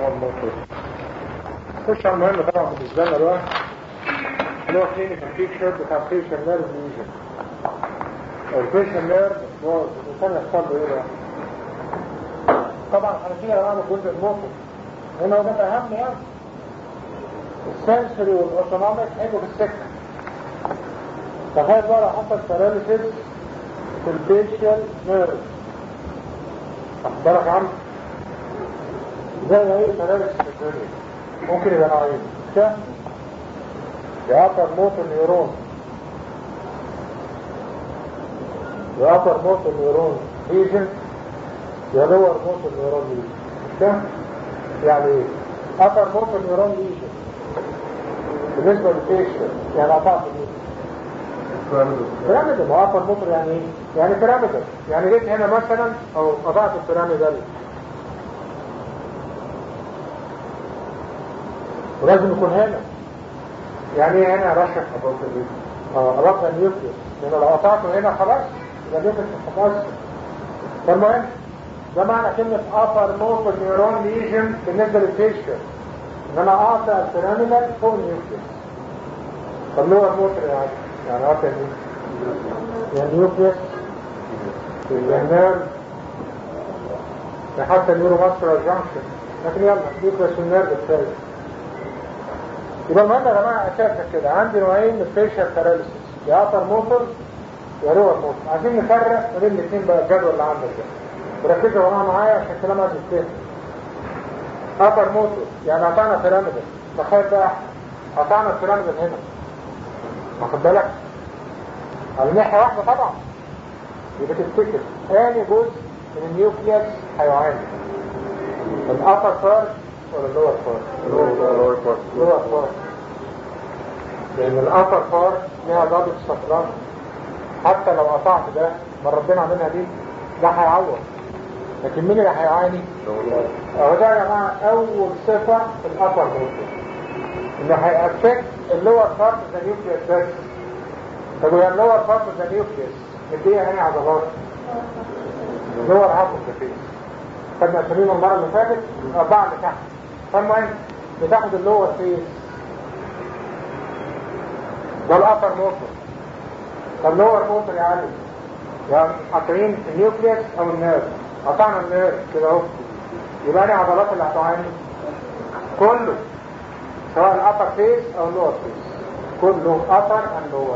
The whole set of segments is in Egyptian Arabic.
هو الموتور خش على المهم طبعا بالنسبة لنا بقى اللي هو كلينيكال بيكتشر بتاع فيشن نيرف ليجن الفيشن نيرف هو الانسان يحصل له ايه بقى؟ طبعا هنسينا بقى من جزء الموتور هنا هو ده اهم يعني السنسوري والاوتونوميك هيجوا في السكه تخيل بقى لو حصل باراليسيس في الفيشيال نيرف واخد بالك يا عم زي ايه باراليسيس في الدنيا ممكن يبقى نوعين كده يا upper motor neuron يا upper motor neuron lesion يا lower motor neuron lesion كده يعني ايه upper motor neuron lesion بالنسبة للفيشل يعني قطعت بيراميدال ما upper motor يعني ايه يعني بيراميدال يعني جيت هنا مثلا او قطعت البيراميدال ولازم يكون هنا يعني ايه هنا رشح اه رفع النيوكليوس لان لو قطعته هنا خلاص يبقى النيوكليوس مش هتأثر فالمهم ده معنى كلمة upper motor neuron lesion بالنسبة للفيشل ان انا اقطع البيراميدال فوق النيوكليوس طب لور موتر يعني يعني اقطع يعني نيوكليوس النيرف حتى النيورو ماسكولار جانكشن لكن يلا نيوكليوس والنيرف الثالث يبقى المهم يا جماعه اساسا كده عندي نوعين من الفيشال باراليسيس يا ابر موتور يا لور موتور عايزين نفرق ما بين الاثنين بقى الجدول اللي عندك ده وركزوا وراها معايا عشان الكلام عايز يتفهم ابر موتور يعني قطعنا بيراميدال تخيل بقى قطعنا البيراميدال هنا واخد بالك على ناحيه واحده طبعا يبقى تفتكر ثاني جزء من النيوكليوس هيعاني الابر بارت ولا اللور بارت اللور بارت لان الابر بارت ليها ضابط استقرار حتى لو قطعت ده ما ربنا عاملها دي ده هيعوض لكن مين اللي هيعاني؟ اهو ده يا جماعه اول صفه في الابر موتور انه هيأفكت اللور بارت ذا نيوكليوس بس طب ويا اللور بارت ذا نيوكليوس مديها هنا عضلات لور هاف اوف ذا خدنا اساميهم المره اللي فاتت اربعه اللي تحت فالمهم بتاخد اللور فيس ده الابر موتور طب لور موتور يا علي يعني قاطعين النيوكليوس او النيرف قطعنا النيرف كده اهو يبقى لي عضلات اللي هتعاني كله سواء الابر فيس او اللور فيس كله ابر اند لور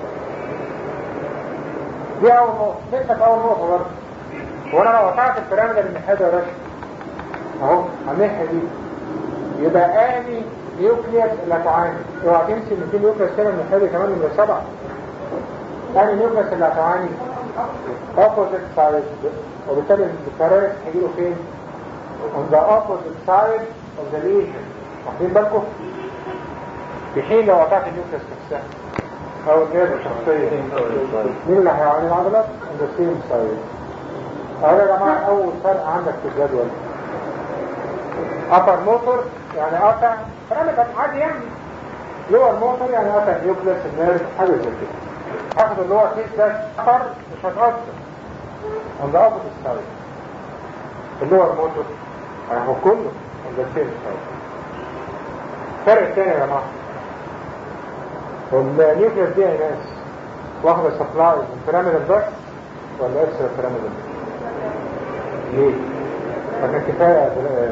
دي اول نقطه نقطه اول نقطه برضه وانا لو قطعت البيراميد من الناحيه يا باشا اهو على الناحيه دي يبقى اني نيوكليوس اللي هتعاني اوعى تنسي ان في نيوكليوس تاني من الناحيه دي كمان من السبعه اني نيوكليوس اللي هتعاني opposite side وبالتالي الكرارس هيجيله فين؟ on the opposite side of the lesion واخدين بالكم؟ في حين لو قطعت النيوكليوس نفسها او النيرف الشخصية مين اللي هيعاني العضلات؟ on the same side اهو يا جماعة اول فرق عندك في الجدول upper motor يعني قطع فرامتك عادي يعني lower motor يعني قطع نيوكليوس النيرف حاجة زي كده هاخد اللور فيس ده upper مش هتأثر on the opposite side اللور موتور هو كله on the same side الفرق الثاني يا جماعة النيوكليوس دي يا ناس واخدة سبلاي من بيراميدال بس ولا اكسترا بيراميدال ليه؟ فكان كفاية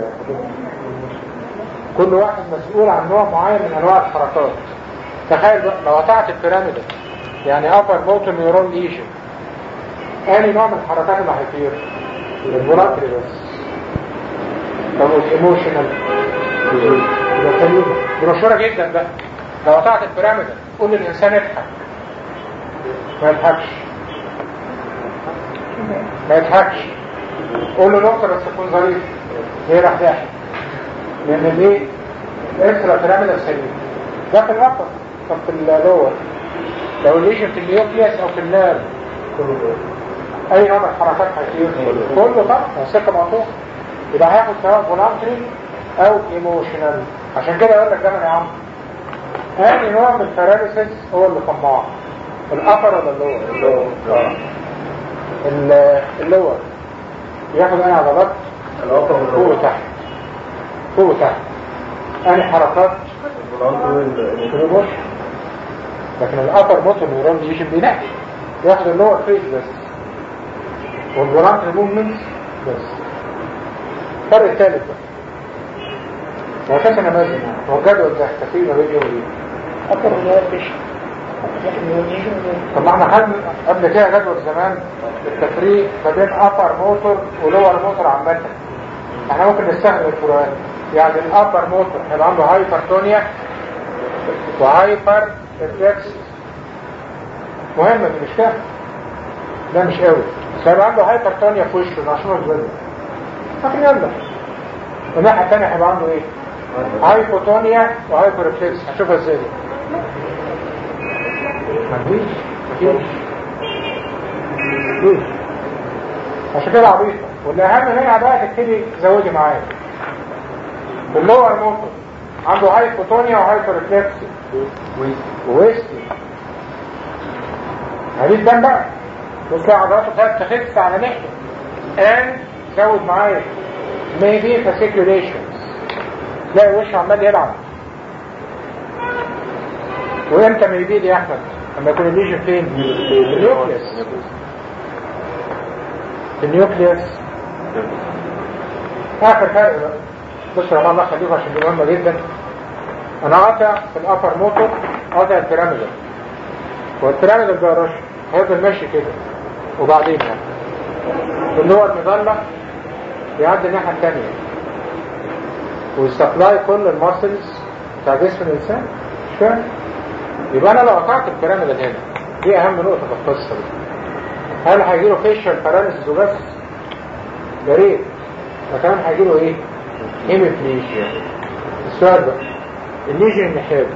كل واحد مسؤول عن نوع معين من انواع الحركات تخيل بقى لو قطعت البيراميدال يعني upper motor neuron lesion اني نوع من الحركات اللي هيطير الفولاتري بس طب والايموشنال يبقى سليمه دي مشهوره جدا بقى لو قطعت البيراميدال قول للانسان اضحك ما يضحكش ما يضحكش قول له نقطه بس تكون ظريف هي راح ضاحك لان ليه اكسترا بيراميدال سليم ده في الابر طب في اللور لو الليجن في النيوكليس او في النيرف اي نوع من الحركات هيطير كله طبعا السكه مقطوعه يبقى هياخد سواء فولانتري او ايموشنال عشان كده يقول لك ده يا عم انهي نوع من الباراليسيس هو اللي طماع الابر ولا اللور اللور اللور ياخد اي عضلات فوق وتحت فوق وتحت أنهي حركات الريموشن لكن الأبر موتور نيورون ليجن بينقي ياخد اللور فيس بس والفولانتري موفمنت بس الفرق الثالث بقى هو اساسا نماذج هو جدول ده تفريق ما بين ايه وايه أكبر من الفيش طب ما احنا خدنا قبل كده جدول زمان التفريق ما بين ابر موتور ولور موتور عامة احنا ممكن نستخدم الفروقات يعني الابر موتور هيبقى عنده هايبرتونيا وهايبر ريفلكس مهمة دي مش كده ده مش قوي بس هيبقى عنده هايبرتونيا في وشه عشان هو صغير لكن يلا والناحية التانية هيبقى عنده ايه هايبوتونيا وهايبر ريفلكس هشوفها ازاي دي مفيش مفيش مفيش عشان كده عبيطة والأهم هنا بقى تبتدي تزودي معايا اللور موتور عنده هايبوتونيا وهايبر ريفلكس وويستي هذه الدم بقى بص عضلاته ابتدت تخس على ناحية and زود معايا maybe fasciculations تلاقي وشه عمال يلعب وامتى ما يبيد يا احمد لما يكون الليجن فين في النيوكليوس في النيوكليوس اخر فرق بقى بص يا الله خليكم عشان دي مهمه جدا انا قاطع في الابر موتور قاطع البيراميدال والبيراميدال ده رش هيفضل ماشي كده وبعدين يعني اللي هو المظله بيعدي الناحيه الثانيه ويسبلاي كل الماسلز بتاع جسم الانسان مش فاهم يبقى انا لو قطعت البيراميدال هنا دي اهم نقطه في القصه دي هل هيجي له فيشل باراليسيس وبس يا ريت فكمان هيجي له ايه هيميبليجيا السؤال بقى الليجن النحابي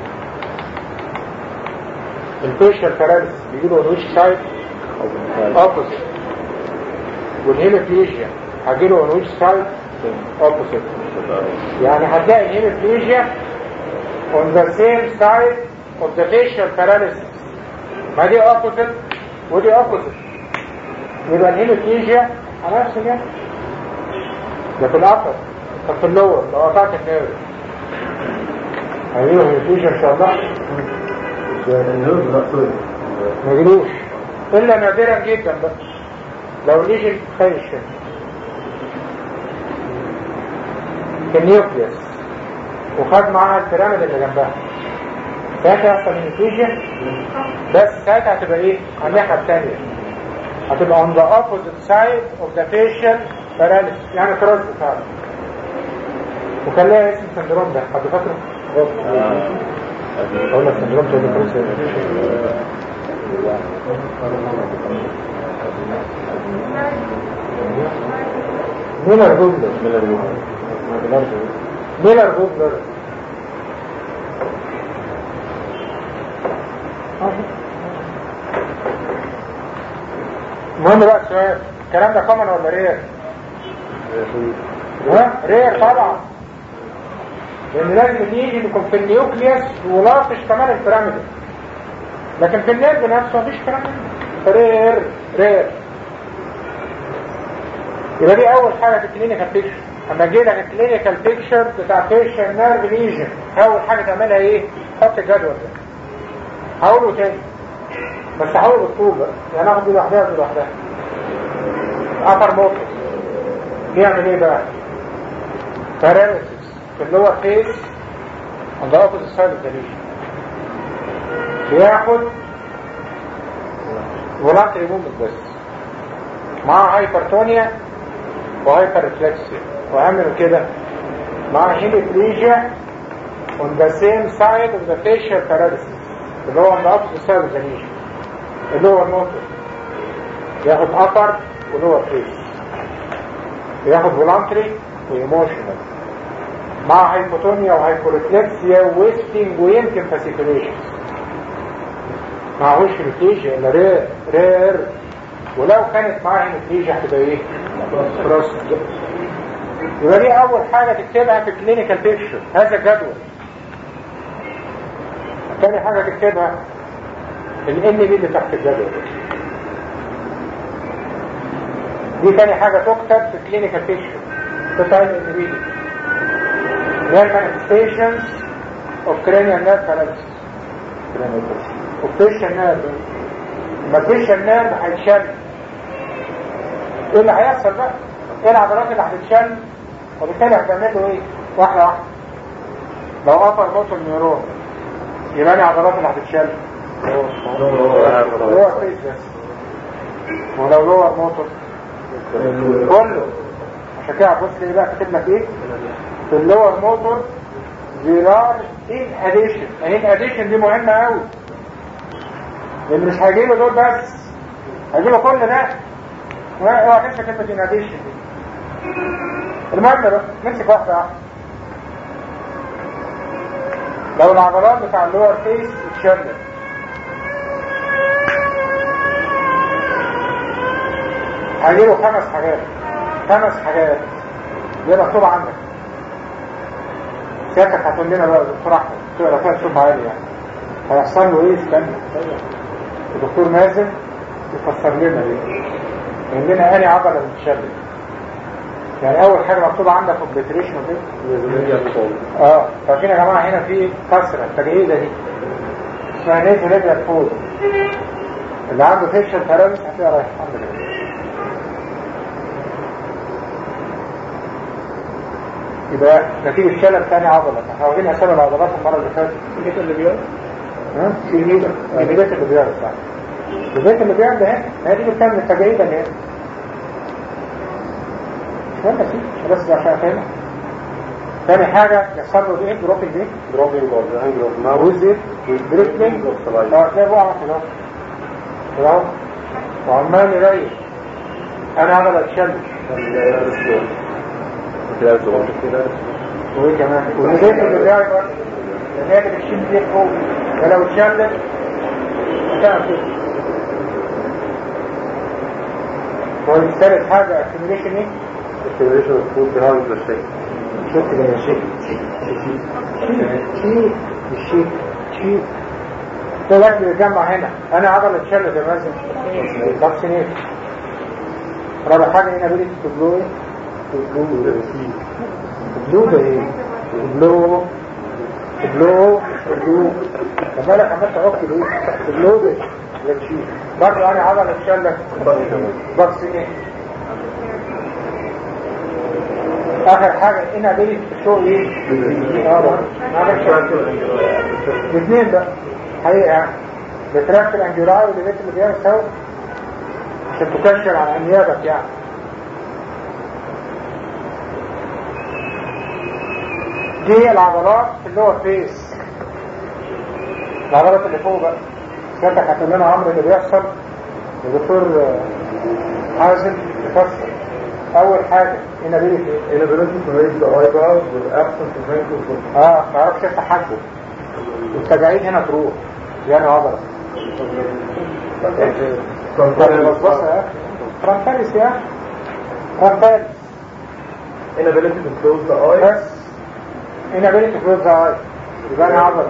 الفيشل باراليسيس بيجي له ويتش سايد اوبوزيت والهيميبليجيا هيجي له ويتش سايد اوبوزيت يعني هتلاقي الهيميبليجيا on the same side of the facial paralysis ما دي opposite ودي opposite يبقى الهيميبليجيا على نفس الجهة ده في الأطر طب في اللور لو قطعت النيرف هيجيله هيميبليجيا إن شاء الله ما يجيلوش إلا نادرا جدا بقى لو ليجن خيش في النيوكليوس وخد معاها البيراميد اللي جنبها ساعتها يحصل هيميبليجيا بس ساعتها هتبقى ايه على الناحية الثانية هتبقى on the opposite side of the facial paralysis يعني كروس بتاعه وكان لها اسم سندروم ده حد فاكره؟ اقول لك سندروم ده كروس ميلر جوبلر ميلر جوبلر ميلر جوبلر المهم بقى السؤال الكلام ده كومن ولا رير؟ ها؟ رير طبعا لان لازم يجي يكون في النيوكليوس ولافش كمان البيراميدال لكن في النيرف نفسه مفيش كلام رير رير يبقى دي اول حاجه في الكلينيكال بيكشر اما جه لك الكلينيكال بيكشر بتاع فيشر نيرف ليجن اول حاجه تعملها ايه؟ حط الجدول ده هقوله تاني بس هقوله بالطول بقى يعني اخد دي لوحدها ودي لوحدها ابر موتور بيعمل ايه بقى؟ paralysis في اللور فيس on the opposite side of the lesion بياخد voluntary movement بس مع هايبرتونيا وهايبر ريفلكسيا واهم من كده مع هيميبليجيا on the same side of the facial paralysis اللي هو on the opposite side of the lesion اللي هو الموتور ياخد upper ولور فيس ياخد voluntary وايموشنال مع هايبوتونيا وهايبوريفلكسيا وويستنج ويمكن فاسيكوليشن معهوش هيميبليجيا الا رير رير ولو كانت معاه هيميبليجيا هتبقى ايه؟ بروست يبقى دي اول حاجة تكتبها في الكلينيكال بيكشر هذا الجدول تاني حاجة تكتبها الان بي اللي تحت الجدول دي تاني حاجة تكتب في الكلينيكال بيكشر تفعل الان بي اللي هي المانيفستيشنز اوف cranial nerve paralysis اوبتيشن نيرف الماتيشن نيرف هيتشل ايه اللي هيحصل بقى؟ ايه العضلات اللي هتتشل وبالتالي هتعمل له ايه؟ واحده واحده لو قطر موتور نيورون يبقى لي عضلات اللي هتتشل لور فيس بس ولو لور موتور كله عشان كده بص لي بقى كاتب لك ايه في اللور موتور زرار ان اديشن ان اديشن دي مهمه قوي لان مش هيجيله دول بس هيجيله كل ده اوعى تنسى كلمه ان اديشن دي المهم بقى نمسك واحده واحده لو العضلات بتاع اللور فيس اتشلت هيجيله خمس حاجات خمس حاجات دي مكتوبة عندك سيادتك هتقول لنا بقى دكتور احمد تقرا فيها بصوت عالي يعني هيحصل له ايه استنى الدكتور مازن يفسر لنا ليه يقول لنا انهي عضله بتتشلت يعني اول حاجه مكتوبه عندك في البليتريشن دي اه فاكرين يا جماعه هنا في كسره التجهيزه دي اسمها نيزو ريجلر فود اللي عنده فيشل باراليس هتلاقيها رايح الحمد لله يبقى نتيجة شلل ثاني عضلة احنا واخدين اسامي العضلات المرة اللي فاتت البيت اللي بيقول ها؟ في ميزة البيت اللي بيعرف صح البيت اللي بيعرف ده هنا هي دي بتعمل التجاعيد اللي هنا مش مهم سي بس عشان افهمك ثاني حاجة يحصل له ايه دروبنج ايه؟ dropping of the angle of now ويز ايه؟ بريكلينج of saliva. اه تلاقي بقى كده كده اهو وعمال يريح انا عضلة اتشلت وايه كمان والبيت اللي بيعرف اللي هي اللي بتشيل دي فوق ولو اتشلت هتعمل كده والثالث حاجة accumulation ايه؟ Accumulation of food behind the shape. شفت كده شيء شيء شيء مش شيء شيء طلع بيجمع هنا انا عضلة اتشلت يا مازن فاكسينيت رابع حاجة هنا بيقول تبلو ايه؟ تبلو تبلو ده ايه؟ تبلو تبلو تبلو طب بالك عمال تعك ليه؟ تبلو ده ده شيء برضه انا عضلة اتشلت فاكسينيت اخر حاجة هنا بيلي شو ايه اه الاثنين بقى حقيقة بتركب الانجيولاي والبيت اللي بيعمل سوا عشان تكشر عن انيابك يعني دي العضلات في اللور فيس العضلات اللي فوق بقى سيادتك هتقول لنا عمرو اللي بيحصل الدكتور حازم يفسر اول حاجة هنا بيلي ايه Inability to raise the eyebrows with absence of wrinkles of اه ما يعرفش يفتح حاجه والتجاعيد هنا تروح يعني عضلة بصبصة يا اخي فرانتاليس يا اخي فرانتاليس Inability to close the eyes. بس هنا بيلي تفروز اي يبقى انا عضلة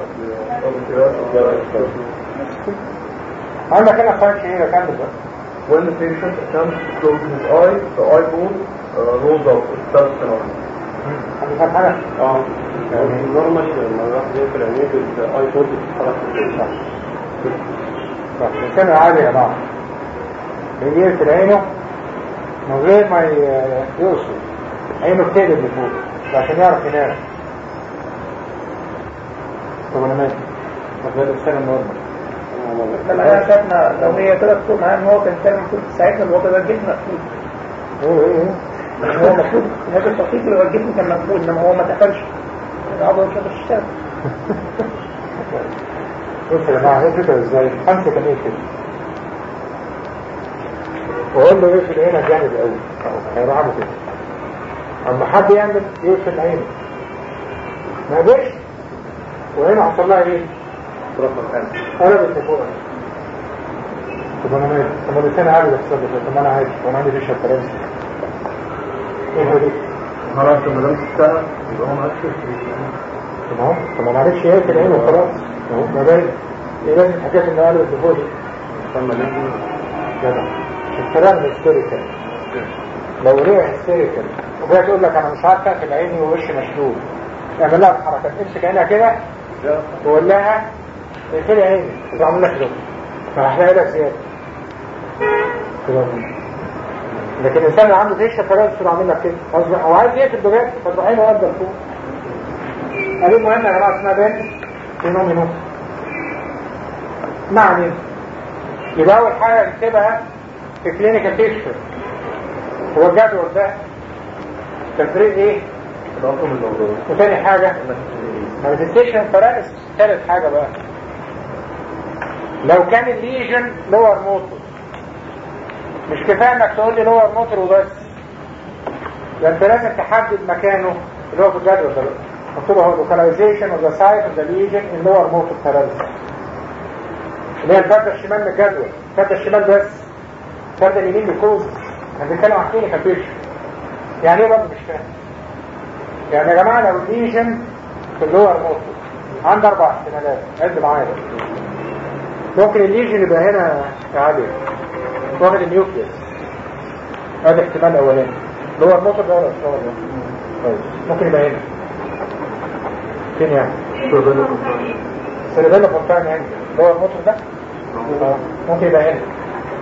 عندك هنا فاين شهيرة كمل بقى When the patient attempts to close his eyes, the eyeball uh, rolls out. It starts to noise. حد فاهم حاجة؟ اه يعني نورمالي لما الواحد يقفل عينيه الايبود بتتحرك في الشعر طب الإنسان العادي يا جماعة بيجي يقفل عينه من غير ما ي- يوصل عينه بتقلب لفوق عشان يعرف ينام طب انا مالي طب ده الإنسان النورمال لما شافنا لو هي كده تكون معايا ان هو كان كان المفروض ساعتها الوضع ده الجسم مقفول ايه ايه ايه هو المفروض هذا التخطيط اللي هو الجسم كان مقفول انما هو ما اتقفلش العضله مش قادر تشتغل بص يا جماعة ايه كده ازاي امسك ايه كده واقول له يقفل عينك جامد قوي هيروح عامل كده اما حد يعمل يقفل عينه ما قدرش وهنا حصل لها ايه؟ قلبت لفوق طب انا مالي طب انا لساني عادي بيحصل لي كده. طب انا عادي وانا عندي فيشل فرنسي ايه هو دي؟ خلاص لما لمس السنة يبقى هو معاك طب اهو طب ما معرفش يقفل عينه وخلاص اهو ما باين ايه لازم حكايه ان قلبت لفوق دي لما نجي جدع الكلام هيستيريكال لو رجع هيستيريكال وجاي تقول لك انا مش عارف اقفل عيني ووشي مشلول اعمل لها الحركات امسك عينها كده وقول لها اقفلي عينك وتعمل لك كده فهتلاقي لك زياده كده لكن الانسان اللي عنده فيشه فلازم يصير عامل لك كده غصب هو عايز يقفل بجد فتروح عينه قد لفوق هذه مهمه يا جماعه اسمها بين فينومينو ما علينا يبقى اول حاجه نكتبها في كلينيكال بيكتشر هو الجدول ده تفريق ايه الرقم الموجود وتاني حاجه مانيفستيشن فرائس ثالث حاجه بقى لو كان الليجن لور موتور مش كفايه انك تقول لي لور موتور وبس ده انت لازم تحدد مكانه اللي هو في الجدول ده مكتوب اهو localization of the site of the lesion in lower motor paralysis اللي هي الفردة الشمال من الجدول الفردة الشمال بس الفردة اليمين بكوز احنا بنتكلم عن كلينيكال بيشن يعني ايه برضه مش فاهم يعني يا جماعه لو الليجن في اللور موتور عنده اربع احتمالات عد معايا ممكن الليجن يبقى هنا يا علي واخد النيوكليس هذا احتمال اولاني لور موتور ده ولا مش لور موتور طيب ممكن يبقى هنا فين يعني سيربيلا فونتاين يعني لور موتور ده آه، ممكن يبقى هنا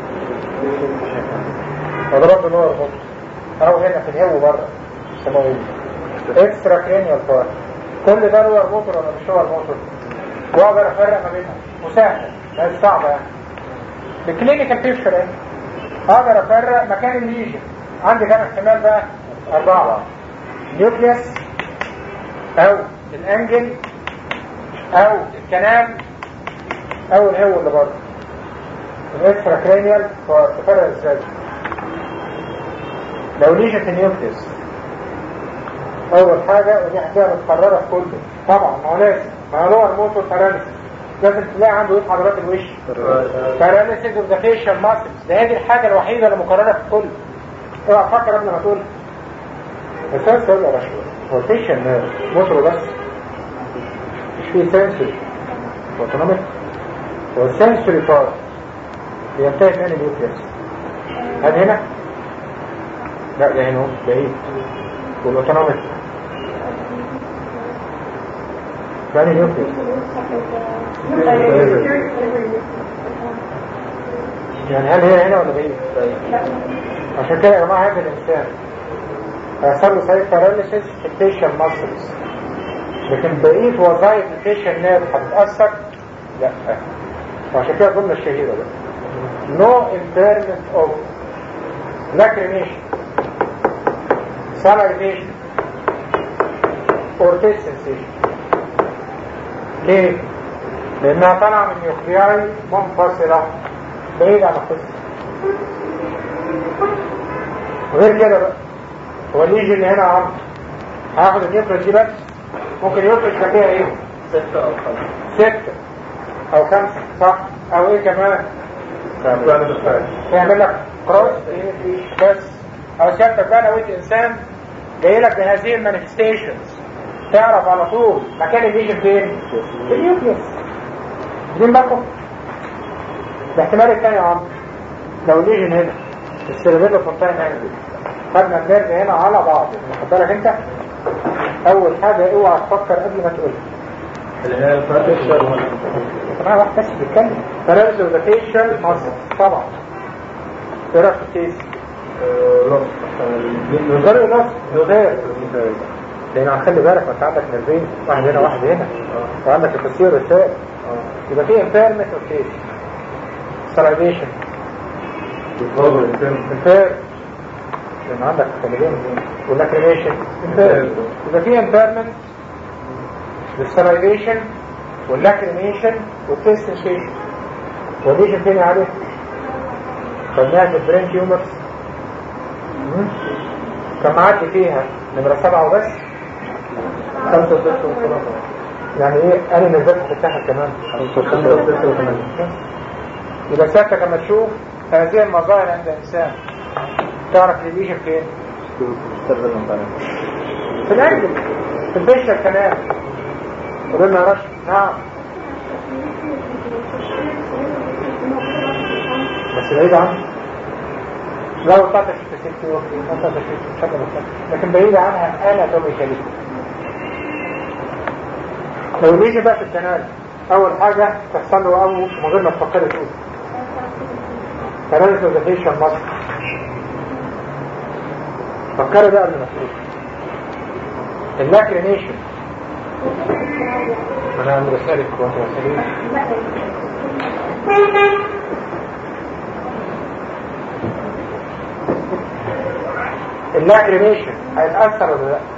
وضربت لور موتور او هنا في الهو بره يسموه ايه اكسترا كرينيال بارت كل ده لور موتور ولا مش لور موتور واقدر افرق ما بينهم مسهل مش صعبه يعني الكلينيكال بيكتشر ايه اقدر افرق مكان الليجن عندي كام احتمال بقى اربعه نيوكليس او الانجل او الكنال او الهو اللي بره الاكسترا كرينيال تفرق ازاي لو ليجن في النيوكليس اول حاجه ودي هتلاقيها متكرره في كله طبعا ما هو لازم ما هو لور موتور باراليسيس لازم تلاقي عنده ايه في عضلات الوش باراليسيس اوف ذا فيشال ماسلز ده هذه الحاجه الوحيده اللي مكرره في الكل اوعى تفكر قبل ما تقول بس انا سؤال يا باشا هو الفيشال نيرف موتور بس مش فيه سنسوري اوتونوميك هو السنسوري بارت بينتهي من النيوكليس هل هنا؟ لا ده هنا هو بعيد والاوتونوميك ثاني نيوكليس يعني هل هي هنا ولا بعيد؟ عشان كده يا جماعه هذا الانسان هيحصل له سايت باراليسيس في الفيشال ماسلز لكن بقيه وظائف الفيشال نيرف هتتاثر؟ لا وعشان كده الجمله الشهيره ده no impairment of lacrimation salivation or taste sensation ليه؟ لأنها طالعة من نيوكلياي منفصلة بعيد عن القصة غير كده بقى هو اللي يجي اللي هنا عم هاخد النيوكليس دي بس ممكن يفرش فيها ايه؟ ستة أو خمسة ستة أو خمسة صح؟ أو ايه كمان؟ يعمل لك كروس بس أو سيادتك بقى لو انت إنسان جاي لك بهذه المانيفستيشنز تعرف على طول مكان الليجن فين؟ في النيوكليس دي بالكم الاحتمال الثاني يا عم لو الليجن هنا السيرفيلا فونتاين انجل خدنا النيرف هنا على بعض خد بالك انت اول حاجه اوعى تفكر قبل ما تقول اللي هي الفاتشة طبعا واحد بس بيتكلم فرز ذا فيشال ماسل طبعا ايه رايك في الكيس؟ من غير نص غير لان هنخلي بالك ما انت عندك نرفين واحد هنا واحد هنا وعندك التصوير والسائل يبقى في امبيرمنت اوف كيس سلايفيشن امبير لان عندك خليجين واللاكريميشن امبير يبقى في امبيرمنت للسلايفيشن واللاكريميشن والتستنشيشن وديشن تاني عليه خدناها في البرين تيومرز كان معدي فيها نمرة سبعة وبس خمسة وستة وثلاثة يعني ايه انا نزلت تفتحها كمان خمسة وستة وثمانية يبقى ساعتك لما تشوف هذه المظاهر عند انسان تعرف الليجن فين؟ في الانجل في الفيشل كمان قلنا يا رشد نعم بس بعيد عنه لو طلعت في ست وقت ما طلعت في شكل مختلف لكن بعيد عنها انا توميكالي لو نيجي بقى في الكنال اول حاجة تحصل له او من غير ما تفكري تقول كنال فيزيشن مصر فكري بقى قبل ما تقول اللاكرينيشن انا عم بسألك وانت بسألين اللاكرينيشن هيتأثر ولا لا؟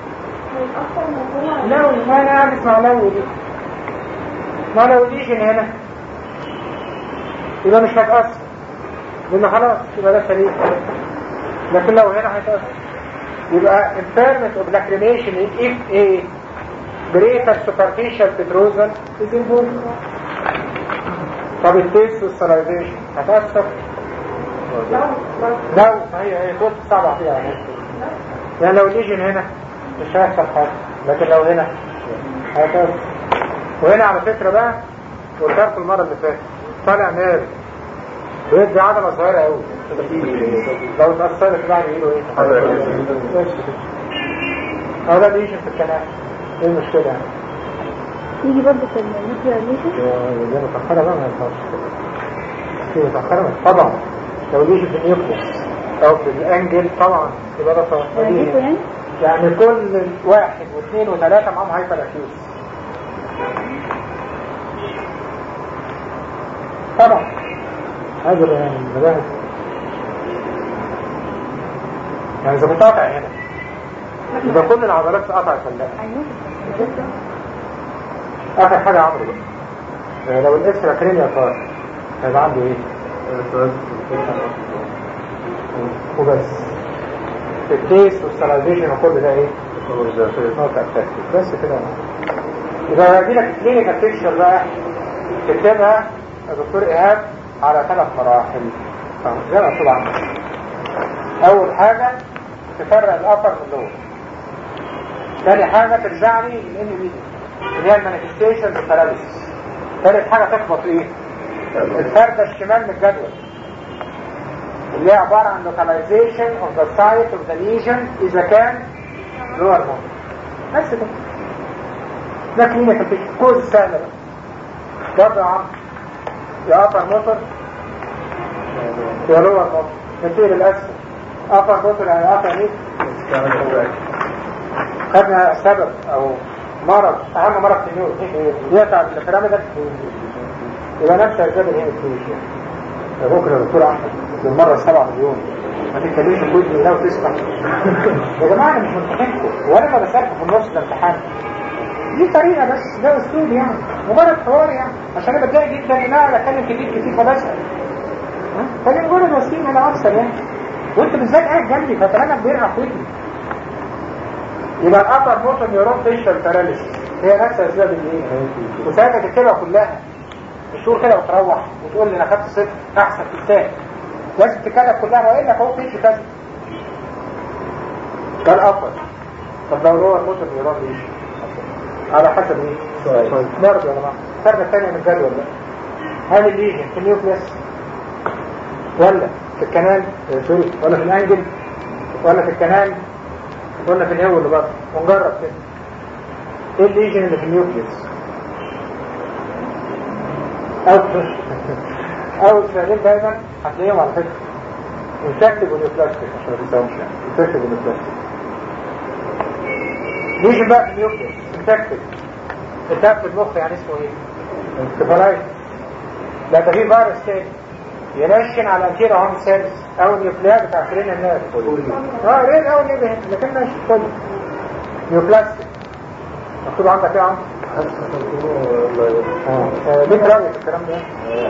لو ما انا قاعد اسمع لو دي ما لو ليجن هنا يبقى مش هتأثر لأن خلاص يبقى ده سليم لكن لو هنا هيتأثر يبقى impairment of lacrimation if a greater superficial petrosal is involved طب التيست والسلايزيشن هتأثر لو هي هي توت صعبة فيها يعني يعني لو ليجن هنا مش هيحصل حاجة لكن لو هنا هيتأثر وهنا على فكرة بقى قلت لكم المرة اللي فاتت طالع نار بيدي عضلة صغيرة قوي لو اتأثرت بقى يقولوا ايه؟ بس كده. اه ده بيجي في الكلام ايه المشكلة يعني؟ يجي برضه في النيوكلير ليشن دي متأخرة بقى ما ينفعش دي متأخرة طبعا لو بيجي في النيوكليس او في الانجل طبعا يبقى ده يعني طبيعي يعني يعني كل واحد واثنين وثلاثة معاهم هايبر اكيوز طبعا هذا يعني المباحث يعني اذا كنت قاطع هنا يبقى كل العضلات اتقطعت ولا لا اخر حاجة عمرو بقى لو الاكسترا كرينيا طار هيبقى عنده ايه؟ وبس التيست والسلايزيشن وكل ده ايه؟ نوت افكتيف بس كده يبقى هجي لك كلينيكال بيكتشر بقى تكتبها يا دكتور ايهاب على ثلاث مراحل أهو، زي ما مكتوب عندك اول حاجه تفرق الابر من اللور ثاني حاجه ترجع لي الان بي اللي هي المانيفستيشن والباراليسيس ثالث حاجه تخبط ايه؟ الفرده الشمال من الجدول اللي هي عبارة عن localization of the site of the lesion إذا كان lower motor بس كده ده كلينيكال بيكتشر كوز سهلة بقى برضه يا عم يا upper motor يا lower motor نسير الأسفل upper motor يعني upper knee خدنا سبب أو مرض أهم مرض في النيوز يقطع البيراميدال يبقى نفس أسباب الهيموفيليا يا بكرة يا دكتور أحمد بالمرة السبعة مليون ما تتكلمش في كل الله وتسمع يا جماعة أنا مش ممتحنكم ولا ما بسألكم في النص الامتحان دي طريقة بس ده أسلوب يعني مجرد حوار يعني عشان أنا بتضايق جدا إن أنا أتكلم كتير كتير فبسأل ها؟ فدي مجرد وسيلة من أكثر يعني وأنت بالذات قاعد جنبي فكلامك بيرهق ودني يبقى الأبر موتور نيورون فيشل باراليسيس هي نفس أسباب الإيه؟ وساعتها تكتبها كلها الشهور كده وتروح وتقول لي انا خدت صفر احسن تستاهل لازم تتكلم كلها والا فهو فيش كذا ده الافضل طب لو هو الموتور نيورون ليش على حسب ايه طيب. برضه يا جماعه الفرقه الثانيه من الجدول ده هل الليجن في النيوكليس ولا في الكنال آه، سوري ولا في الانجل ولا في الكنال ولا في الهو اللي بره ونجرب كده ايه الليجن اللي في النيوكليس أو أو السؤالين دايما هتلاقيهم على فكرة انفكتيف ونيوبلاستيك عشان ما تنساهمش يعني انفكتيف ونيوبلاستيك نيجي بقى في النيوكليس انفكتيف التهاب في المخ يعني اسمه ايه؟ انسفالايتس لا ده في فيروس تاني ينشن على الانتيرا هوم سيلز او النيوكليات بتاع كرين الناس اه ريد او نيبه لكن ماشي كله نيوبلاستيك مكتوب عندك ايه يا عم؟ آه، ليه رأيك في الكلام ده؟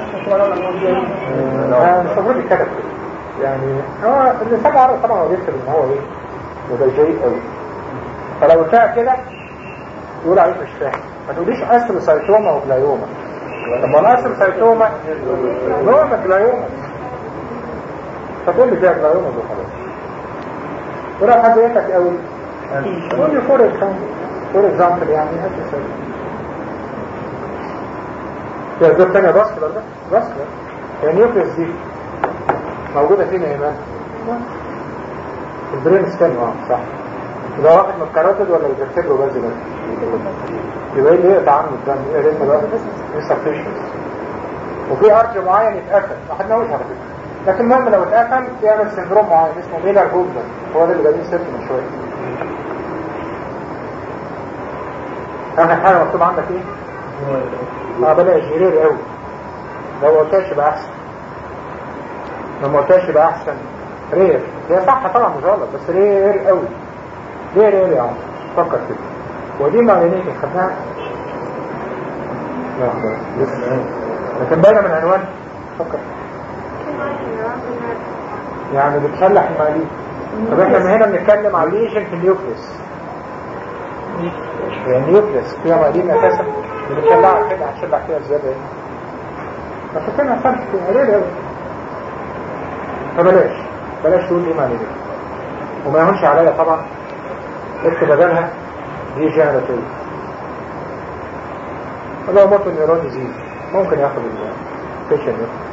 آه، مش المفروض يتكتب كده. يعني هو اللي سمع عرض طبعا هو بيكتب ان هو ايه وده جيد قوي فلو قلتها كده يقول عليك مش فاهم ما تقوليش اصل سيتوما وجلايوما طب ما انا اصل سيتوما نوع جلايوما فتقول لي فيها جلايوما دي خلاص ولو حبيتك قوي قول لي فور اكزامبل فور اكزامبل يعني هات لي في أسباب تانية باسكولار ده باسكولار يعني نيوكليس دي موجودة فين يا إيمان؟ في البرين ستيم اه صح يبقى واخد من الكاراتيد ولا بترتب له بس بس يبقى ايه اللي يقطع عنه الدم ايه اللي بقى insufficiency وفي ارج معين يتقفل ما خدناهوش على فكره لكن المهم لو اتقفل يعمل سندروم معين اسمه ميلر جولدر هو ده اللي جايبين سيرته من شويه اخر حاجه مكتوب عندك ايه؟ اه بلاش جرير قوي لو ما قلتهاش يبقى احسن لو ما قلتهاش يبقى احسن رير هي صح طبعا مش غلط بس رير قوي ليه رير يا عم فكر كده ودي معلنين خدناها لا لسه لكن باينه من عنوان فكر يعني بتشلح المعاليم طب احنا من هنا بنتكلم على ليجن في النيوكليس هي النيوكليس فيها معاليم اساسا بنتشلحها كده هنشلح فيها زياده ايه بس كنا خمس كده ليه قوي فبلاش بلاش تقول ايه معاليم وما يهونش عليا طبعا اكتب بدلها دي جنراتيف لو موت النيرون يزيد ممكن ياخد الفيشن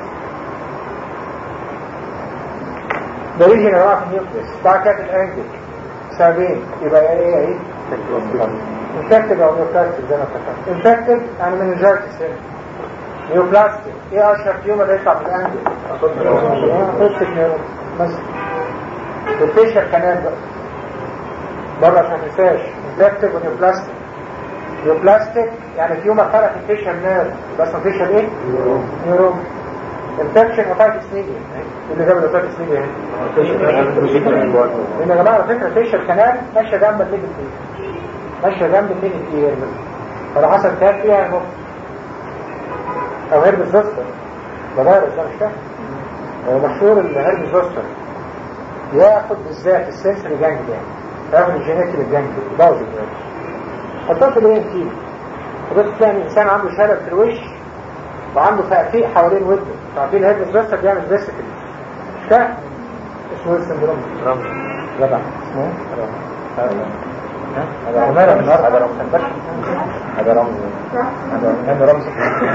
ده يجي نوع في النيوكليس بتاع كانت الانجل سببين يبقى ايه ايه انفكتد او نيوبلاستيك زي ما اتفقنا انفكتد يعني من الجارتس هنا نيوبلاستيك ايه اشهر تيومر يطلع من الانجل قصة نيرون بس والفيشر كمان بقى بره عشان ما تنساش انفكتد ونيوبلاستيك نيوبلاستيك يعني تيومر خلق الفيشر نيرف بس فيشر ايه؟ نيورون انفكشن اوتايتس ميديا اللي جاب الاوتايتس ميديا هنا لان يا جماعه على فكره الفيشر كمان ماشيه جنب الميدل اير ماشيه جنب الميدل اير فلو حصل تاب فيها يموت او هيرب زوستر ده فيروس ده مش فاهم هو مشهور الهيرب زوستر ياخد بالذات السنسري جانج ده ياخد الجينيتري جانج يبوظ الجانج حطها في الايه فيه فبس تلاقي الانسان عنده شلل في الوش وعنده تأفيق حوالين وده تعرفين الهيد بس بيعمل فيسيكل مش فاهم اسمه ايه السندروم رمز جدع اسمه ايه هذا عمالة من هذا رمز هذا رمز هذا رمز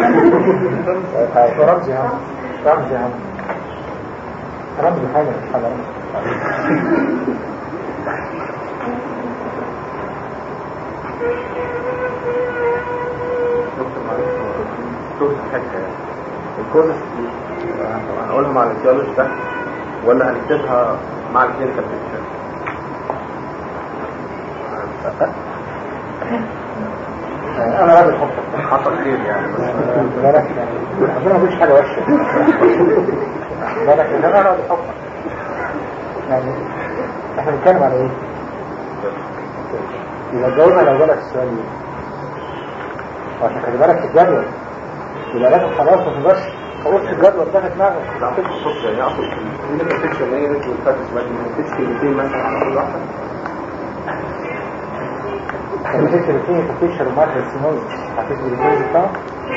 هذا رمز يا عم رمز يا عم رمز حاجة مش حاجة رمز دكتور معلش دكتور حته الكوزس دي هنقولها مع الاتيولوجي ده ولا هنكتبها مع الكلينيكال بيكتشر انا راجل حب حصل خير يعني بس بالك ربنا مفيش حاجة وحشة بالك ان انا راجل حب يعني احنا بنتكلم على ايه؟ يبقى جاوبنا لو جالك السؤال ايه؟ وعشان خلي بالك في الجدول يبقى لازم خلاص ما تقدرش خلاص الجدول ده في دماغك لا مش بص يعني اقصد الكلينيكال بيكتشر اللي هي ريت والفاتس ما تكتبش كلمتين مثلا على كل واحده كان فكر فيه تكتشر وماركر سينوز هتكتب الجزء بتاعه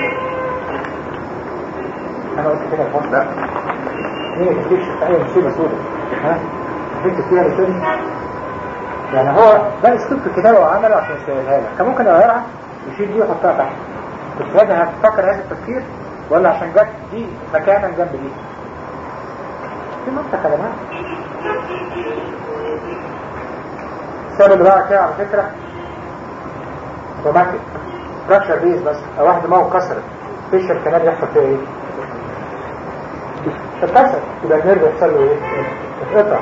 انا قلت كده الفصل لا هي تكتشر في اي مصيبه سوداء ها تكتب فيها رسالة يعني هو ده اسلوب في الكتابه وعمله عشان يسهلها لك كان ممكن يغيرها يشيل دي ويحطها تحت كنت هذا هتفكر هذا التفكير ولا عشان جت دي مكانا جنب دي في منطقة يا جماعه السبب اللي بقى كده على فكره اوتوماتيك فراكشر بيز بس او واحد دماغه اتكسرت فيشر كمان يحصل فيها ايه؟ اتكسر يبقى النيرف يحصل له ايه؟ اتقطع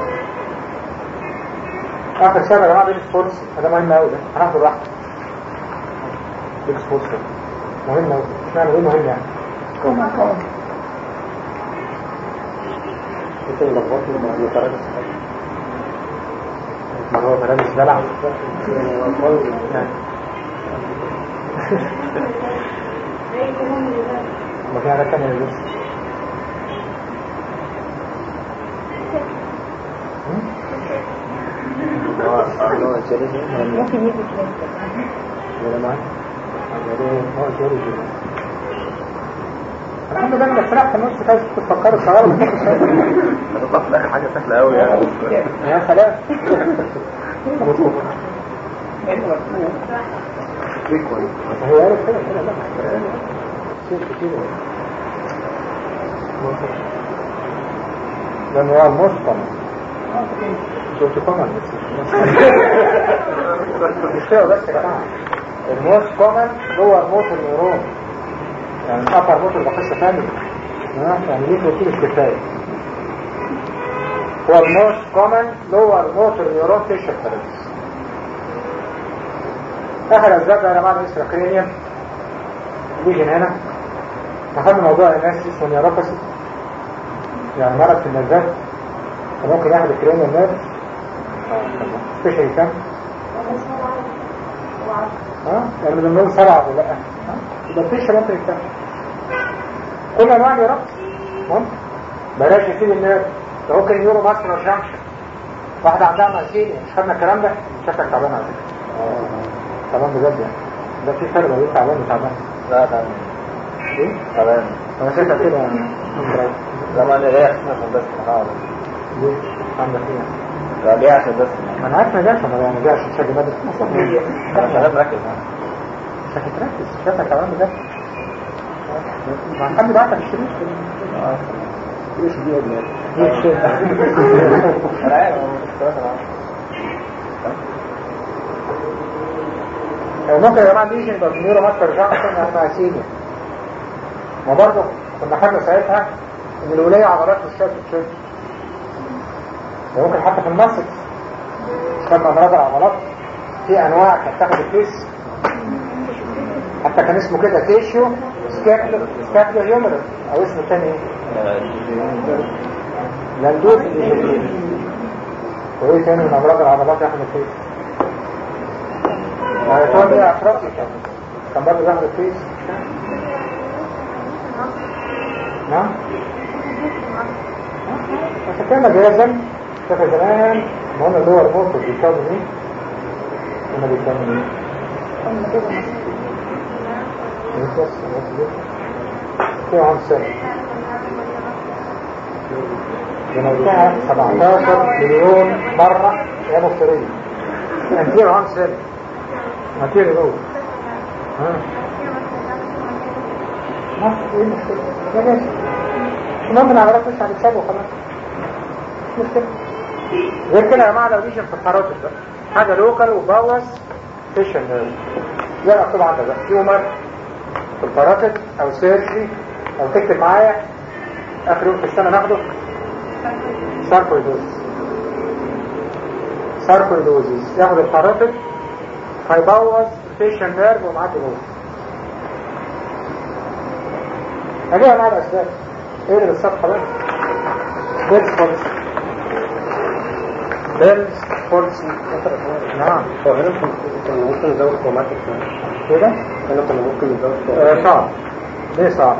اخر سنه يا جماعه بين سبورتس ده مهم قوي ده هناخده لوحده بيج سبورتس ده مهم قوي اشمعنى ايه مهم يعني؟ كوما كوما انت اللي لخبطني لما هو فرادس ما هو فرادس دلع يعني ما في حاجه ثانيه لسه ممكن يجي كده ولا معاك هو جاري جدا الحمد لله انك سرحت النص كده تفكروا صغار ما كنتش هتطلع في الاخر حاجه سهله قوي يعني يا سلام فريكوينت هي عارف كده كده لا شيء كتير ده نوع المصطنع قلت كومن مش كده بس يا جماعه الموست كومن هو الموتور نيورون يعني الابر موتور ده قصه ثانيه ها؟ يعني ليه قلت مش كفايه هو الموست كومن لور موتور نيورون فيشر ثيرابيز اخر اسباب يا جماعه الاسر كرينيوم ليجن هنا دخلنا موضوع الناس اسمه نيوروباثي يعني مرض في النرفات فممكن ياخد الكرينيوم نيرف سبيشالي كام ها يعني من ضمن سبعة ولا لا ها؟ يبقى الفيشر ممكن يكتمل كل انواع النيوروباثي ممكن بلاش يسيب النيرف ده ممكن يورو ماسكولار جانكشن واحدة عندها ماسينيا مش خدنا الكلام ده شكلك تعبان على فكرة تعبان بجد يعني ده في فرق بين تعبان وتعبان لا تمام ايه؟ تمام انا شايفها كده يعني زمان ليه عشان بس اه ليه؟ عندك ايه؟ لا ليه عشان بس ما انا عارف ما جاش انا يعني جاش شكل مادة انا شغال مركز شكل تركز شكلك تعبان بجد ما حد بعتك الشريط ايش دي يا ابني دي الشيء انا عارف مش كويس انا لو ممكن يا جماعه ليجن يبقى في نيورو ماستر جانكشن او ماسينيا ما برضه كنا خدنا ساعتها ان الولايه عضلات مش شرط تشد ممكن حتى في المسك خدنا امراض العضلات في انواع كانت تاخد الفيس حتى كان اسمه كده تيشيو سكابلو سكابلو هيومرس او اسمه تاني ايه؟ لاندوز وايه تاني من امراض العضلات ياخد الفيس؟ هيكون ايه افريقيا كان برضه بياخد الفيس نعم عشان كده مجازا شايف زمان ما قلنا اللي هو الموتور بيكون ايه؟ قلنا بيكون ايه؟ بس في عام سنة جنوبها 17 مليون مرة يا مفترية انتير عام سنة انتير الاول ها نفس ايه المشكلة؟ ده ماشي المهم العمليات مش هتكسبه وخلاص مش مشكلة غير كده يا جماعة لو ليجن في الحرارة بقى حاجة لوكال وبوظ فيشن زي ما مكتوب عندك بقى تيومر في الباراتيك او سيرجري او تكتب معايا اخر يوم في السنة ناخده ساركويدوزيس ساركويدوزيس ياخد الباراتيك هيبوظ الفيشن نيرف ومعاه دموع هجيبها مع الاسباب ايه اللي بالصفحة بقى بيلز فورسي بيلز فورسي نعم هو هنا كنا ممكن نزود كروماتيك كده هنا كنا ممكن نزود آه، صعب ليه صعب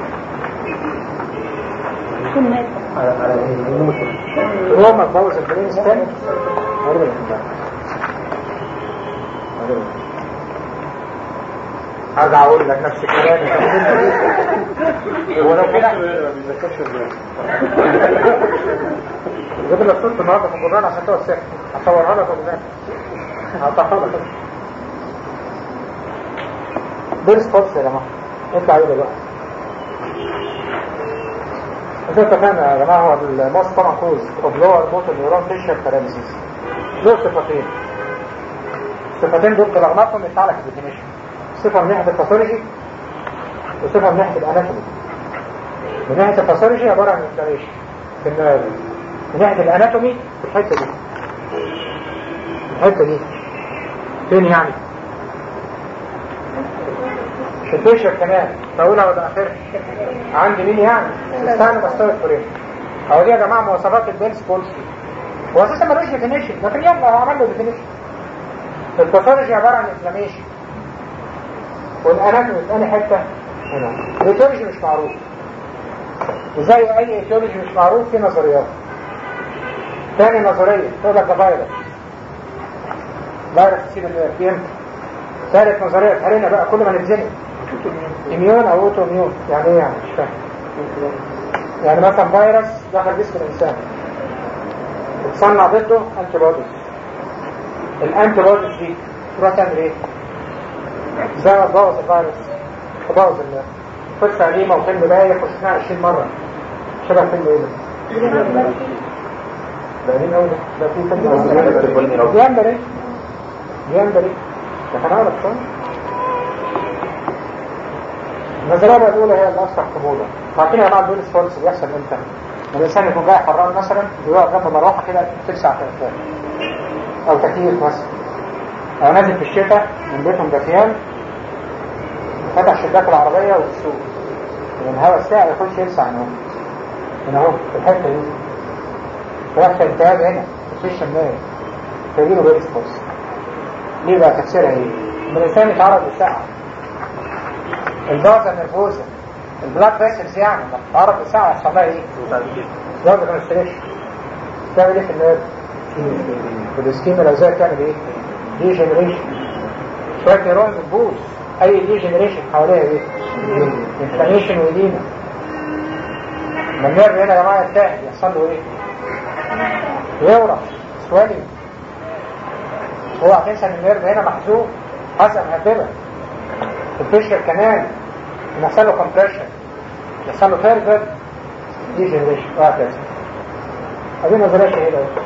يكون مات على على النمو هو ما تبوظ البرين ستيم غير ارجع اقول لك نفس الكلام ولو كده جيب لك صورة النهارده في الجرنان عشان تقعد ساكت هصورها لك ولا هقطعها لك دول سبوتس يا جماعه اطلع ايه بقى زي ما اتفقنا يا جماعه هو الموست طبعا كوز اوف لور موتور نيورون فيشر باراليسيس له صفتين الصفتين دول برغماتهم يطلع لك الديفينيشن صفه من ناحيه الباثولوجي وصفه من ناحيه الاناتومي من ناحيه الباثولوجي عباره عن انفلاميشن في النيرف من ناحيه الاناتومي في الحته دي الحته دي فين يعني في الفيشر كمان طويلة ولا آخرها عندي مين يعني استنى مستوى الفريم اهو دي يا جماعة مواصفات البيلز بولسي هو اساسا ملوش ديفينيشن لكن يلا هو عمل له ديفينيشن الباثولوجي عبارة عن انفلاميشن والاناتومي في انهي حتة هنا الايتيولوجي مش معروف وزي اي ايتيولوجي مش معروف في نظريات تاني نظرية تقول لك ده فيروس فيروس يسيب النيرف يمكن ثالث نظرية تهرينا بقى كل ما نتزنق اميون او اوتو اميون يعني ايه يعني مش فاهم يعني مثلا فيروس دخل جسم الانسان اتصنع ضده انتي بوديز الانتي بوديز دي تروح تعمل ايه؟ زي ما تبوظ الفيروس تبوظ قصة قديمة وفيلم بايخ وشفناها 20 مرة شبه فيلم ايه ده؟ بعدين أول ده في تنين جامبري جامبري ده كان أول شوية النظرية الأولى هي الأصلح قبولا عارفين يا جماعة دول سبورتس بيحصل امتى؟ لما الإنسان يكون جاي حران مثلا بيقعد جنب مروحة كده تلسع في الفوق أو تكييف مثلا أو نازل في الشتاء من بيتهم دافيان فتح شباك العربية وتسوق من الهواء الساعة يخش يلسع هنا اهو. هنا اهو في الحتة دي ويحصل التهاب هنا في الشمال فيجيله بيري سبورتس ليه بقى تفسيرها ايه؟ لما الإنسان يتعرض للساعة البازا نرفوزة البلاد فيسلز يعني لما تتعرض للساعة يحصل لها ايه؟ زود كونستريكشن تعمل ايه في النيرف؟ في الاسكيما لو زي تعمل ايه؟ دي جنريشن شوية نيرونز تبوظ اي دي جنريشن حواليها ايه؟ انفلاميشن ودينا لما النيرف هنا يا جماعة يرتاح يحصل له ايه؟ يورم سوالي هو هتنسى ان النيرف هنا محزوق حزق مهببة الفيشر كمان يحصل له كومبريشن يحصل له فيرفر دي جنريشن وهكذا هذه نظرية شهيدة اهي.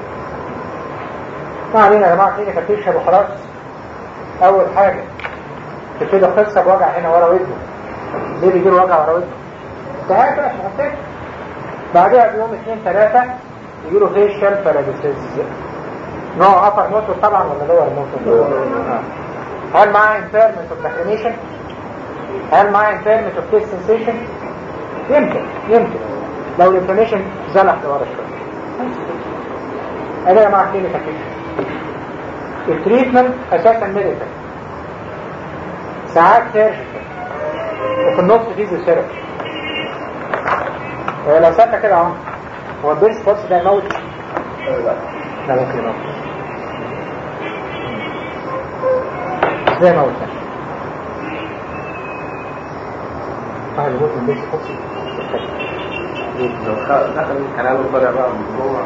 ما علينا يا جماعة كلينيكال بيكشر وخلاص أول حاجة تبتدي قصة بوجع هنا ورا ودنه ليه بيجيله وجع ورا ودنه؟ ده عارف انا شغلتك بعدها بيوم اثنين ثلاثة يجيله فيشل باراليسيس نوع أبر موتور طبعا ولا لور موتور؟ هل معاه impairment of lacrimation؟ هل معاه impairment of taste sensation؟ يمكن يمكن لو الانفلاميشن زلق لورا شوية أنا يا جماعة كلينيكال بيكشر التريتمنت أساسا ميديكال ساعات سيرجيكال وفي النص فيزيوثيرابي لو سألنا كده اهو هو البيرس بوتس ده يموت؟ لا ممكن يموت ازاي يموت ده؟ واحد يموت من البيرس بوتس لو خ- دخل الكلام وطلع بقى من جوه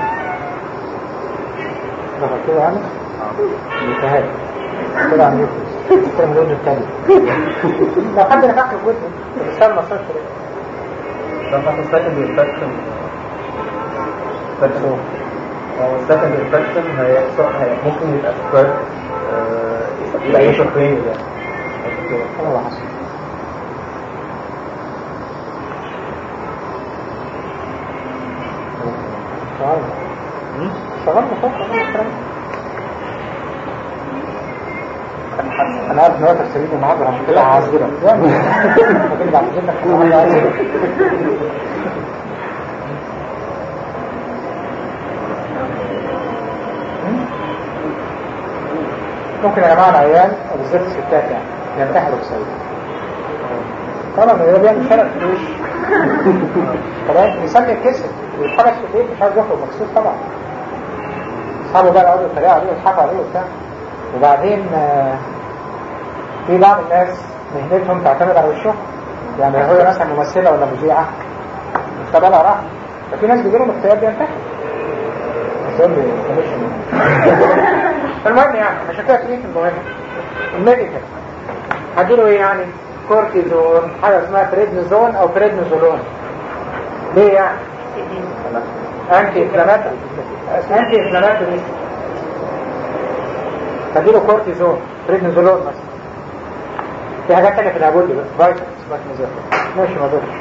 دخل كده يعني متهاب كده عم يفلس كده من الوجه التاني لو حد نفخ في وجهه بيستنى مصاص كده ده في السكند انفكشن انفكشن هو السكند انفكشن هيحصل هي- ممكن يبقى سبرد يبقى ايه شكرين يعني انا اللي حصل شغلنا شغلنا فوق انا عارف ان هو تفسيرين المعبر عشان كده هعذبك لكن بعد كده كمان هعذبك ممكن يا جماعه العيال وبالذات الستات يعني ينتحروا بسبب طبعا ده بيعمل شرق في الوش خلاص بيسمي الكسر ويتحرك في البيت مش عايز يخرج مكسوف طبعا اصحابه بقى يقعدوا يتريقوا عليه ويضحكوا عليه وبتاع وبعدين آه، في بعض الناس مهنتهم تعتمد على وشهم يعني لو هي مثلا ممثله ولا مذيعه مستقبلها راح ففي ناس بيجيلهم اكتئاب بينتحر بس يقول لي معلش المهم يعني عشان كده كليك المهم الميديكال هديله ايه يعني كورتيزون حاجه اسمها بريدنيزون او بريدنيزولون ليه يعني انتي انفلاماتوري انتي انفلاماتوري هديله كورتيزون بريدنيزولون مثلا في حاجات تانية في العبود بقى فيتامينز ماجنيزيوم ماشي ما ضرش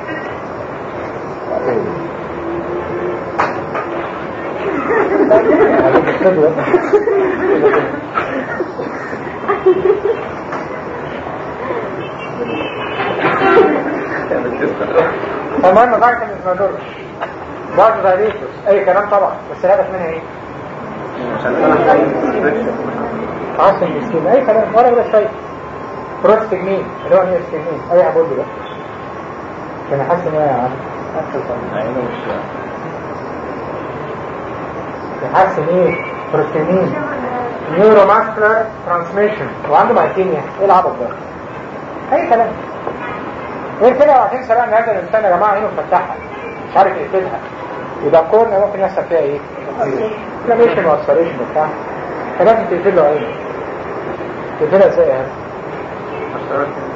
المهم فيتامينز ما ضرش برضه دايليتوس اي كلام طبعا بس الهدف منها ايه؟ عشان انا عايز عاصم مسكين اي كلام ولا ولا شيء بروستجمين اللي هو نيوستجمين اي عبود بقى كان حاسس ان هو يا عم عينه مش يحسن ايه بروستجمين نيورو ماسكولار ترانسميشن وعنده مايكينيا ايه العبط ده اي كلام غير كده وهتنسى بقى ان هذا الانسان يا جماعه عينه مفتحه مش عارف يقفلها يبقى الكورنيا ممكن يحصل فيها ايه؟ انفلاميشن واسبريشن وبتاع فلازم تقفل له عينه تقفلها ازاي يا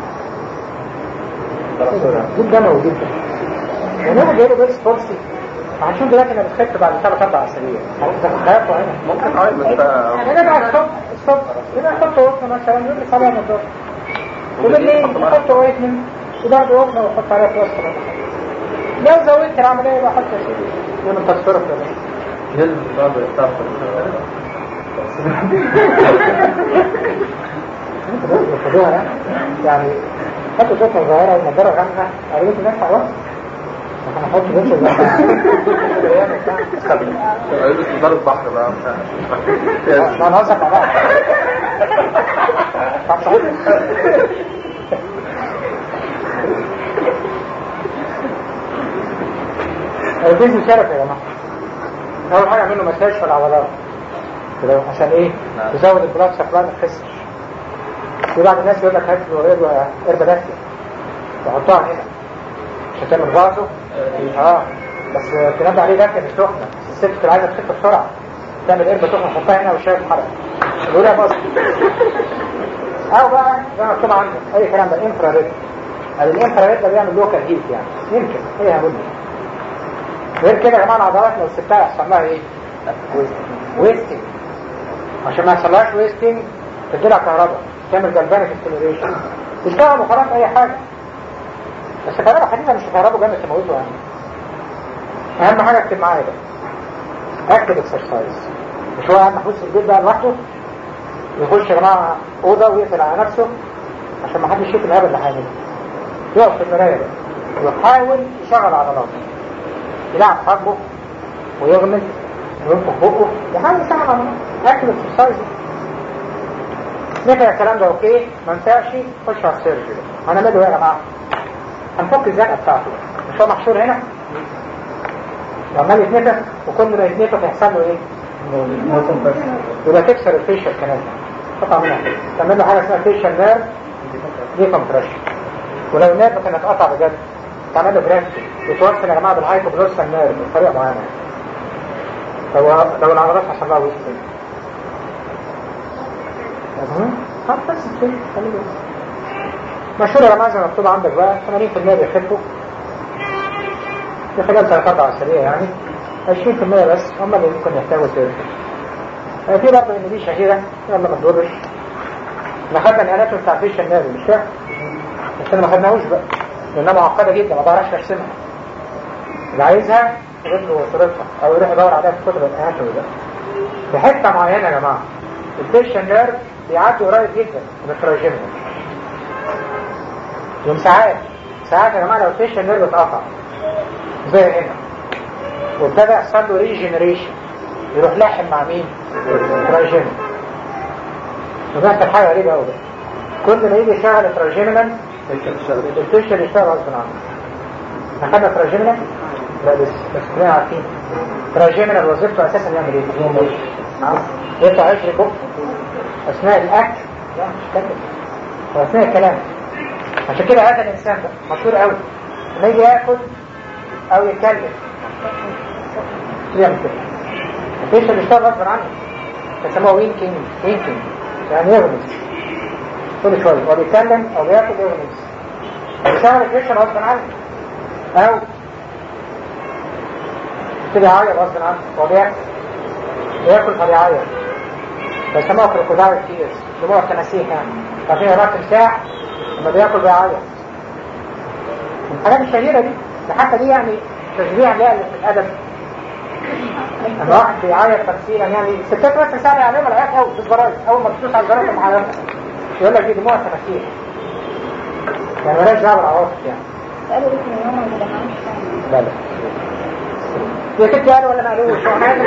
هذا؟ جدا دموي جدا يعني هو جايله بيرس بولسي هنشوف دلوقتي انا بتخف بعد ثلاث اربع اسابيع هتخاف وعينك ممكن اه بس يعني انا بعد الصبح الصبح يبقى احط قطن مثلا يقول لي صلاه من الظهر وبالليل احط قطن وبرضه قطن واحط عليها في وسط لو زودت العمليه يبقى احط يا سيدي يوم التصفير الفلاني يلبس بعض يستغفر انت بس بتاخدوها يعني يعني حطوا قطن صغيره ونضاره غامقه قريت الناس على الوقت انا احط قطن يلبس نظارة بحر بقى ما انا هزك على بعض طب صحيح البيز شرف يا جماعه اول حاجه اعمل له مساج في العضلات كده عشان ايه تزود البلاد سبلاي ما تخسش في بعض الناس يقول لك هات له قربه دافيه تحطها هنا عشان تعمل راسه اه بس تنبه عليه دافيه مش سخنه الست بتبقى عايزه تخف بسرعه تعمل قربه سخنه تحطها هنا وشايف الحرق يقول لها بص او بقى زي ما مكتوب عندك اي كلام ده انفراريد الانفراريد ده بيعمل لوكال هيت يعني يمكن ايه هقول غير كده يا جماعه العضلات لو سبتها يحصل لها ايه؟ ويستنج عشان ما يحصلهاش ويستنج تديلها كهرباء تعمل جلبانك ستيميوليشن تشتغل وخلاص اي حاجه بس كهرباء حديثه مش كهرباء جامد تموته يعني اهم حاجه اكتب معايا ده اكتب اكسرسايز مش هو قاعد محبوس في البيت بقى لوحده يخش يا جماعه اوضه ويقفل على نفسه عشان ما حدش يشوف الهبل اللي هيعمله يقف في المرايه ده ويحاول يشغل عضلاته يلعب حاجبه ويغمز وينفخ بقه يحاول يشغل عضلاته اكل اكسرسايز نفع الكلام ده اوكي ما ينفعش خش على السيرجري هنعمل له ايه يا جماعه؟ هنفك الزنقه بتاعته مش هو محشور هنا وعمال يتنفخ وكل ما يتنفخ يحصل له ايه؟ يبقى تكسر الفيشل كمان قطع منها كده تعمل له حاجه اسمها فيشل نيرف دي كومبريشن ولو النيرف كان اتقطع بجد تعمل له جرافتنج يتوصل يا جماعه بالهايبوجلوسال نيرف بطريقه معينه لو لو العضلات حصل لها ويستنج خلاص بس كده خليه مشهور يا جماعه زي ما مكتوب عندك بقى 80% بيخفوا في خلال ثلاث اربع اسابيع يعني 20% بس هم اللي ممكن يحتاجوا سيرجري في برضه ان دي شهيره يلا ما تضرش احنا خدنا الاناتوم بتاع فيش النادي مش فاهم بس انا ما خدناهوش بقى لانها معقده جدا ما بعرفش ارسمها اللي عايزها يجيب له صورتها او يروح يدور عليها في كتب الاناتوم ده في حته معينه يا جماعه الفيشن نيرف بيعدي قريب جدا من التراجيمنال يوم ساعات ساعات يا جماعه لو الفيشن نيرف اتقطع زي هنا وابتدى يحصل له ريجنريشن يروح لاحم مع مين؟ تراجيمنال وبيحصل حاجه غريبه قوي كل ما يجي يشتغل تراجيمنال الفيشن يشتغل غصب عنه احنا خدنا تراجيمنال لا بس بس كلنا عارفين تراجيمنال وظيفته اساسا يعمل ايه؟ يقطع عيش بق اثناء الاكل لا مش كده واثناء الكلام عشان كده هذا الانسان ده مشهور قوي لما يجي ياكل او يتكلم يعمل كده الفيشل بيشتغل غصب عنه بيسموه وينكينج وينكينج يعني يغمز كل شويه هو بيتكلم او بياكل يغمز بيشتغل الفيشل غصب عنه او كده يعيط غصب عنه هو بياكل بياكل فبيعيط بيسموها كروكودايل تيرز دموع التماسيح يعني عارفين هناك تمساح لما بياكل بيعيط الحاجات الشهيرة دي ده حتى دي يعني تشبيع ليها في الأدب لما واحد بيعيط تمثيلا يعني الستات بس سهل عليهم العياط قوي في الجرايد أول ما تدوس على الجرايد بتعيط يقول لك دي دموع التماسيح يعني مالهاش دعوة بالعواطف يعني قالوا اسم يوم ولا معلش لا لا يا ستي قالوا ولا ما قالوش هو حاجة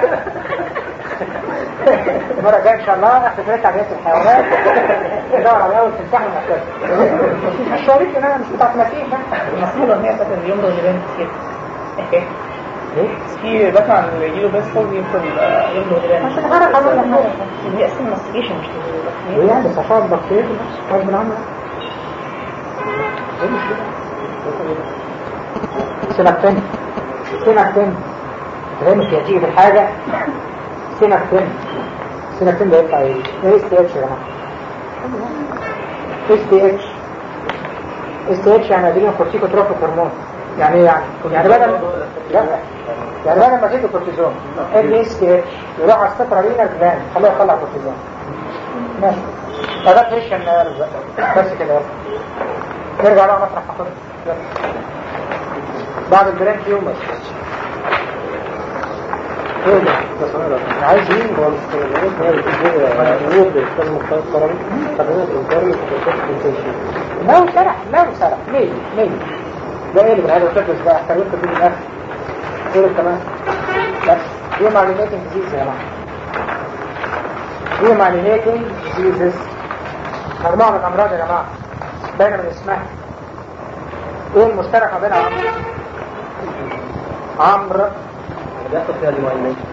المرة الجاية إن شاء الله احتفالات عمليات الحيوانات ندور على أول تمساح المحتاج مش شريك إن أنا مش بتاع تماثيل المسؤول ان هي بتاعت اليوم ده ولبان كتير ليه؟ في بسمع ان اللي يجيله بس فوق يدخل يوم ده ولبان عشان تعرف أول لما دي اصلا انفستيجيشن مش هو يعني صفاء بكتير غصب عنه ايه المشكلة؟ سمك تاني سمك تاني هي مش هتيجي في الحاجة سمك تاني سمك تاني ده يطلع ايه؟ ايه اس تي اتش يا جماعة اس تي اتش اس تي اتش يعني ادرينال كورتيكوتروفيك هرمون يعني ايه يعني؟ يعني بدل لا يعني انا لما اديته كورتيزون ال اس كي اتش يروح على السفرة رينال جلاند خليه يطلع كورتيزون ماشي فده فيشن نيرف بقى. بس كده يلا نرجع بقى مطرح حضرتك يلا بعد البرين تيومر ايه ده؟ عايز مين هو لو سرح لو سرح ليه ليه ده ايه اللي بالهذا الفكرة بقى احتاجت في الاخر ايه كمان بس دي معلوماتين ديزيز يا جماعه دي معلوماتين ديزيز مجموعة من الامراض يا جماعه باينه من اسمها ايه المشترك ما بين عمرو عمرو بيحصل فيها دي معلومات